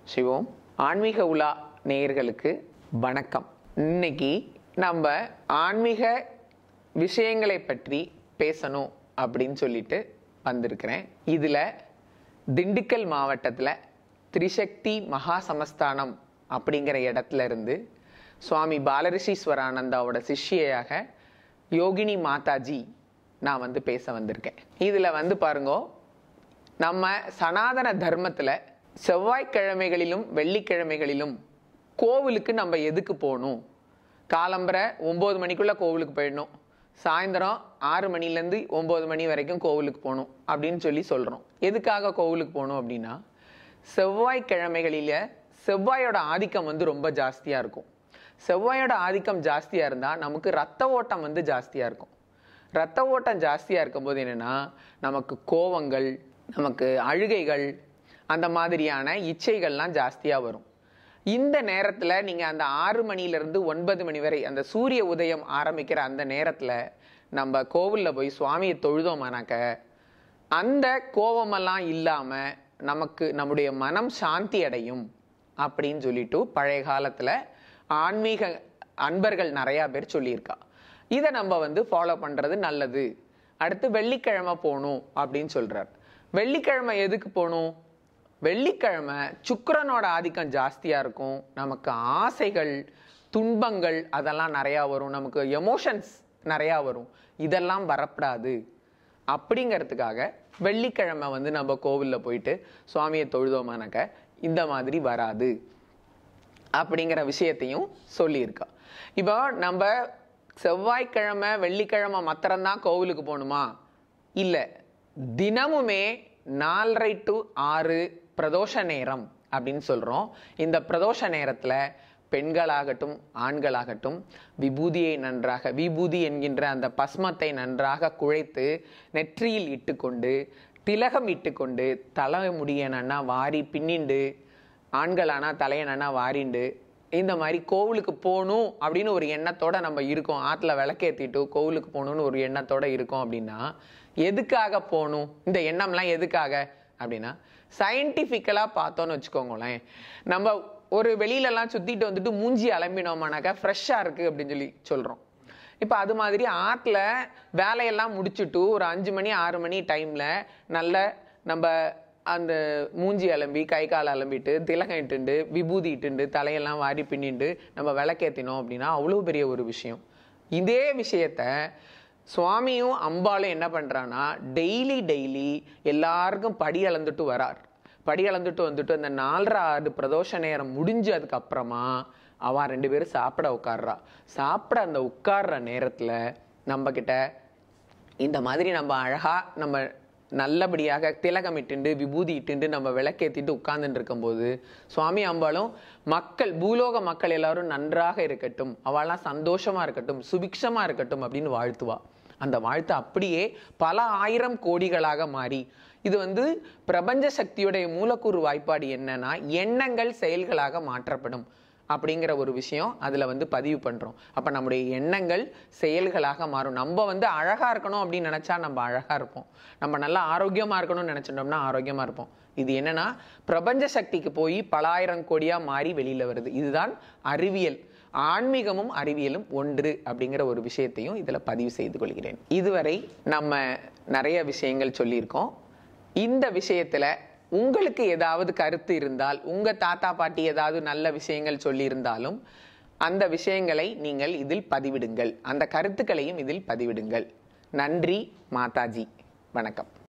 சிவோம் ஆன்மீக உலா நேயர்களுக்கு வணக்கம் இன்னைக்கு நம்ம ஆன்மீக விஷயங்களை பற்றி பேசணும் அப்படின்னு சொல்லிட்டு வந்திருக்கிறேன் இதில் திண்டுக்கல் மாவட்டத்தில் திரிசக்தி மகா சமஸ்தானம் அப்படிங்கிற இடத்துல இருந்து சுவாமி பாலரிஷீஸ்வரானந்தாவோட சிஷ்யையாக யோகினி மாதாஜி நான் வந்து பேச வந்திருக்கேன் இதில் வந்து பாருங்கோ நம்ம சனாதன தர்மத்தில் செவ்வாய்க்கிழமைகளிலும் வெள்ளிக்கிழமைகளிலும் கோவிலுக்கு நம்ம எதுக்கு போகணும் காலம்பரை ஒம்பது மணிக்குள்ளே கோவிலுக்கு போயிடணும் சாயந்தரம் ஆறு மணிலேருந்து ஒம்பது மணி வரைக்கும் கோவிலுக்கு போகணும் அப்படின்னு சொல்லி சொல்கிறோம் எதுக்காக கோவிலுக்கு போகணும் அப்படின்னா செவ்வாய்க்கிழமைகளில் செவ்வாயோட ஆதிக்கம் வந்து ரொம்ப ஜாஸ்தியாக இருக்கும் செவ்வாயோட ஆதிக்கம் ஜாஸ்தியாக இருந்தால் நமக்கு ரத்த ஓட்டம் வந்து ஜாஸ்தியாக இருக்கும் ரத்த ஓட்டம் ஜாஸ்தியாக இருக்கும்போது என்னென்னா நமக்கு கோவங்கள் நமக்கு அழுகைகள் அந்த மாதிரியான இச்சைகள்லாம் ஜாஸ்தியாக வரும் இந்த நேரத்தில் நீங்கள் அந்த ஆறு மணிலேருந்து ஒன்பது மணி வரை அந்த சூரிய உதயம் ஆரம்பிக்கிற அந்த நேரத்தில் நம்ம கோவிலில் போய் சுவாமியை தொழுதோமானாக்க அந்த கோபமெல்லாம் இல்லாமல் நமக்கு நம்முடைய மனம் சாந்தி அடையும் அப்படின்னு சொல்லிட்டு பழைய காலத்தில் ஆன்மீக அன்பர்கள் நிறையா பேர் சொல்லியிருக்கா இதை நம்ம வந்து ஃபாலோ பண்ணுறது நல்லது அடுத்து வெள்ளிக்கிழமை போகணும் அப்படின்னு சொல்கிறார் வெள்ளிக்கிழமை எதுக்கு போகணும் வெள்ளிக்கிழமை சுக்கிரனோட ஆதிக்கம் ஜாஸ்தியாக இருக்கும் நமக்கு ஆசைகள் துன்பங்கள் அதெல்லாம் நிறையா வரும் நமக்கு எமோஷன்ஸ் நிறையா வரும் இதெல்லாம் வரப்படாது அப்படிங்கிறதுக்காக வெள்ளிக்கிழமை வந்து நம்ம கோவிலில் போயிட்டு சுவாமியை தொழுதோமானாக்க இந்த மாதிரி வராது அப்படிங்கிற விஷயத்தையும் சொல்லியிருக்கா இப்போ நம்ம செவ்வாய்க்கிழமை வெள்ளிக்கிழமை மாத்திரம்தான் கோவிலுக்கு போகணுமா இல்லை தினமுமே நாலரை டு ஆறு பிரதோஷ நேரம் அப்படின்னு சொல்கிறோம் இந்த பிரதோஷ நேரத்தில் பெண்களாகட்டும் ஆண்களாகட்டும் விபூதியை நன்றாக விபூதி என்கின்ற அந்த பஸ்மத்தை நன்றாக குழைத்து நெற்றியில் இட்டுக்கொண்டு திலகம் இட்டுக்கொண்டு தலைமுடியை நன்னா வாரி பின்னிண்டு ஆண்களானா தலையை நன்னா வாரிண்டு இந்த மாதிரி கோவிலுக்கு போகணும் அப்படின்னு ஒரு எண்ணத்தோட நம்ம இருக்கோம் ஆற்றுல விளக்கேற்றிட்டு கோவிலுக்கு போகணும்னு ஒரு எண்ணத்தோட இருக்கோம் அப்படின்னா எதுக்காக போகணும் இந்த எண்ணம்லாம் எதுக்காக அப்படின்னா சயின்டிஃபிக்கலாக பார்த்தோன்னு வச்சுக்கோங்களேன் நம்ம ஒரு வெளியிலலாம் சுற்றிட்டு வந்துட்டு மூஞ்சி அலம்பினோமானாக்கா ஃப்ரெஷ்ஷாக இருக்குது அப்படின்னு சொல்லி சொல்கிறோம் இப்போ அது மாதிரி ஆற்றுல வேலையெல்லாம் முடிச்சுட்டு ஒரு அஞ்சு மணி ஆறு மணி டைமில் நல்ல நம்ம அந்த மூஞ்சி அலம்பி கை கால் அலம்பிட்டு திலகம் இட்டுண்டு விபூதி இட்டுண்டு தலையெல்லாம் வாரி பின்னிண்டு நம்ம விளக்கேற்றினோம் அப்படின்னா அவ்வளோ பெரிய ஒரு விஷயம் இதே விஷயத்த சுவாமியும் அம்பாலும் என்ன பண்ணுறான்னா டெய்லி டெய்லி எல்லாருக்கும் படி அளந்துட்டு வரார் படி அளந்துட்டு வந்துட்டு அந்த நாலரை ஆறு பிரதோஷ நேரம் முடிஞ்சு அதுக்கப்புறமா அவன் ரெண்டு பேரும் சாப்பிட உட்கார்றா சாப்பிட அந்த உட்கார்ற நேரத்தில் நம்மக்கிட்ட இந்த மாதிரி நம்ம அழகாக நம்ம நல்லபடியாக திலகம் இட்டுண்டு விபூதி இட்டுண்டு நம்ம விளக்கேற்றிட்டு உட்கார்ந்துட்டு இருக்கும்போது சுவாமி அம்பாலும் மக்கள் பூலோக மக்கள் எல்லாரும் நன்றாக இருக்கட்டும் அவள்லாம் சந்தோஷமா இருக்கட்டும் சுபிக்ஷமா இருக்கட்டும் அப்படின்னு வாழ்த்துவா அந்த வாழ்த்து அப்படியே பல ஆயிரம் கோடிகளாக மாறி இது வந்து பிரபஞ்ச சக்தியுடைய மூலக்கூறு வாய்ப்பாடு என்னன்னா எண்ணங்கள் செயல்களாக மாற்றப்படும் அப்படிங்கிற ஒரு விஷயம் அதில் வந்து பதிவு பண்ணுறோம் அப்போ நம்முடைய எண்ணங்கள் செயல்களாக மாறும் நம்ம வந்து அழகாக இருக்கணும் அப்படின்னு நினச்சா நம்ம அழகாக இருப்போம் நம்ம நல்லா ஆரோக்கியமாக இருக்கணும்னு நினச்சிட்டோம்னா ஆரோக்கியமாக இருப்போம் இது என்னன்னா பிரபஞ்ச சக்திக்கு போய் பலாயிரம் கோடியாக மாறி வெளியில் வருது இதுதான் அறிவியல் ஆன்மீகமும் அறிவியலும் ஒன்று அப்படிங்கிற ஒரு விஷயத்தையும் இதில் பதிவு செய்து கொள்கிறேன் இதுவரை நம்ம நிறைய விஷயங்கள் சொல்லியிருக்கோம் இந்த விஷயத்தில் உங்களுக்கு ஏதாவது கருத்து இருந்தால் உங்கள் தாத்தா பாட்டி ஏதாவது நல்ல விஷயங்கள் சொல்லியிருந்தாலும் அந்த விஷயங்களை நீங்கள் இதில் பதிவிடுங்கள் அந்த கருத்துக்களையும் இதில் பதிவிடுங்கள் நன்றி மாதாஜி வணக்கம்